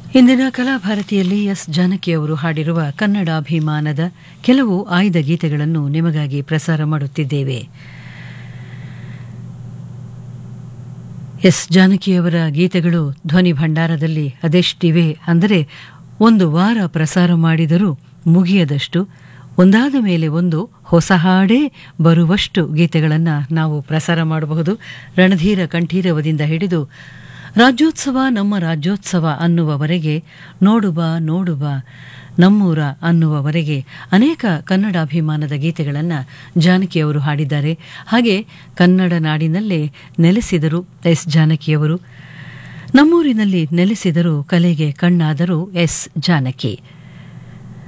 ಇಂದಿನ ಕಲಾಭಾರತಿಯಲ್ಲಿ ಎಸ್ ಜಾನಕಿ ಅವರು ಹಾಡಿರುವ ಕನ್ನಡಾಭಿಮಾನದ ಕೆಲವು ಆಯ್ದ ಗೀತೆಗಳನ್ನು ನಿಮಗಾಗಿ ಪ್ರಸಾರ ಮಾಡುತ್ತಿದ್ದೇವೆ ಎಸ್ ಜಾನಕಿಯವರ ಗೀತೆಗಳು ಧ್ವನಿ ಭಂಡಾರದಲ್ಲಿ ಅದೆಷ್ಟಿವೆ ಅಂದರೆ ಒಂದು ವಾರ ಪ್ರಸಾರ ಮಾಡಿದರೂ ಮುಗಿಯದಷ್ಟು ಒಂದಾದ ಮೇಲೆ ಒಂದು ಹೊಸ ಹಾಡೇ ಬರುವಷ್ಟು ಗೀತೆಗಳನ್ನು ನಾವು ಪ್ರಸಾರ ಮಾಡಬಹುದು ರಣಧೀರ ಕಂಠೀರವದಿಂದ ಹಿಡಿದು ರಾಜ್ಯೋತ್ಸವ ನಮ್ಮ ರಾಜ್ಯೋತ್ಸವ ಅನ್ನುವವರೆಗೆ ನೋಡುವ ನೋಡುವ ನಮ್ಮೂರ ಅನ್ನುವವರೆಗೆ ಅನೇಕ ಕನ್ನಡಾಭಿಮಾನದ ಗೀತೆಗಳನ್ನು ಜಾನಕಿಯವರು ಹಾಡಿದ್ದಾರೆ ಹಾಗೆ ಕನ್ನಡ ನಾಡಿನಲ್ಲೇ ನೆಲೆಸಿದರು ಎಸ್ ಜಾನಕಿಯವರು ನಮ್ಮೂರಿನಲ್ಲಿ ನೆಲೆಸಿದರು ಕಲೆಗೆ ಕಣ್ಣಾದರು ಎಸ್ ಜಾನಕಿ